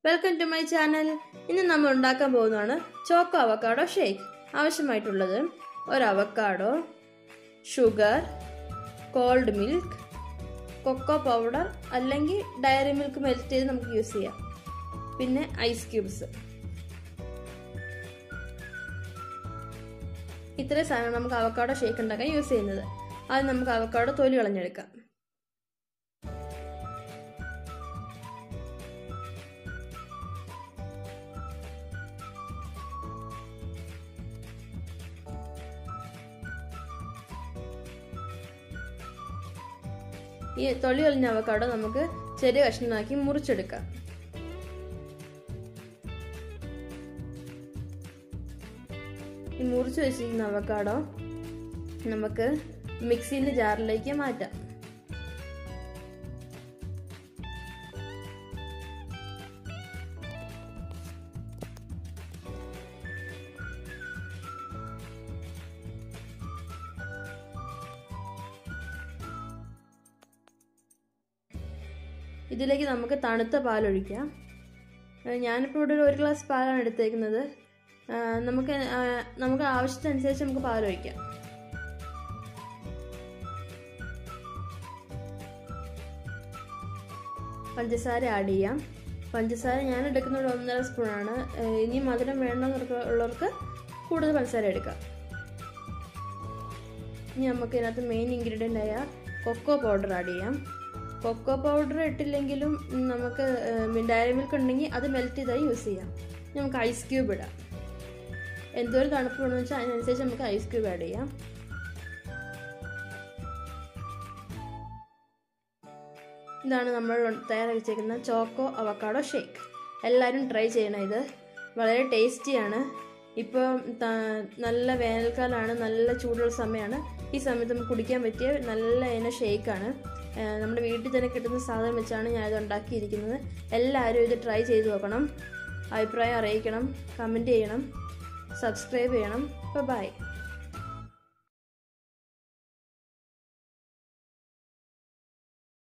welcome to my channel ഇന്ന് നമ്മൾ ഉണ്ടാക്കാൻ പോകുന്നതാണ് ചോക്കോ അവക്കാഡോ ഷേക്ക് ആവശ്യമായിട്ടുള്ളത് ഒരു avocado sugar cold milk cocoa powder അല്ലെങ്കിൽ ഡയറി മിൽക്ക് മെൽറ്റ് ചെയ്ത് നമുക്ക് യൂസ് ചെയ്യാം പിന്നെ ഐസ് ക്യൂബ്സ് ഇത്രയും സാധനം നമുക്ക് അവക്കാഡോ ഷേക്ക് ഉണ്ടാക്കാൻ യൂസ് ചെയ്യുന്നത് ആദ്യം നമുക്ക് അവക്കാഡോ തൊലി കളഞ്ഞെടുക്കാം ഈ തൊലി കളഞ്ഞ അവക്കാഡോ നമുക്ക് ചെറിയ കഷ്ണമാക്കി മുറിച്ചെടുക്കാം ഈ മുറിച്ച് വെച്ചിരിക്കുന്ന അവക്കാഡോ നമുക്ക് മിക്സിന്റെ ജാറിലേക്ക് മാറ്റാം ഇതിലേക്ക് നമുക്ക് തണുത്ത പാലൊഴിക്കാം ഞാനിപ്പോൾ ഇവിടെ ഒരു ഗ്ലാസ് പാലാണ് എടുത്തേക്കുന്നത് നമുക്ക് നമുക്ക് ആവശ്യത്തിനനുസരിച്ച് നമുക്ക് പാലൊഴിക്കാം പഞ്ചസാര ആഡ് ചെയ്യാം പഞ്ചസാര ഞാൻ എടുക്കുന്ന ഒരു ഒന്നര സ്പൂണാണ് ഇനി മധുരം വേണമെന്നവർക്ക് ഉള്ളവർക്ക് കൂടുതൽ പഞ്ചസാര എടുക്കാം ഇനി നമുക്ക് ഇതിനകത്ത് മെയിൻ ഇൻഗ്രീഡിയൻ്റ് ആയ കൊക്കോ പൗഡർ ആഡ് ചെയ്യാം കൊക്കോ പൗഡർ ഇട്ടില്ലെങ്കിലും നമുക്ക് ഡയറി മിൽക്ക് ഉണ്ടെങ്കിൽ അത് മെൽറ്റ് ചെയ്തായി യൂസ് ചെയ്യാം നമുക്ക് ഐസ് ക്യൂബ് ഇടാം എന്തോരം തണുപ്പ് വേണമെന്ന് വെച്ചാൽ അതിനനുസരിച്ച് നമുക്ക് ഐസ് ക്യൂബ് ആഡ് ചെയ്യാം ഇതാണ് നമ്മൾ തയ്യാറാക്കി വെച്ചേക്കുന്ന ചോക്കോ അവക്കാഡോ ഷേക്ക് എല്ലാവരും ട്രൈ ചെയ്യണം ഇത് വളരെ ടേസ്റ്റിയാണ് ഇപ്പോൾ നല്ല വേനൽക്കാലമാണ് നല്ല ചൂടുള്ള സമയമാണ് ഈ സമയത്ത് നമുക്ക് കുടിക്കാൻ പറ്റിയ നല്ല ഇന ഷേക്കാണ് നമ്മുടെ വീട്ടിൽ തന്നെ കിട്ടുന്ന സാധനം വെച്ചാണ് ഞാനിത് ഉണ്ടാക്കിയിരിക്കുന്നത് എല്ലാവരും ഇത് ട്രൈ ചെയ്ത് നോക്കണം അഭിപ്രായം അറിയിക്കണം കമൻറ്റ് ചെയ്യണം സബ്സ്ക്രൈബ് ചെയ്യണം ബൈ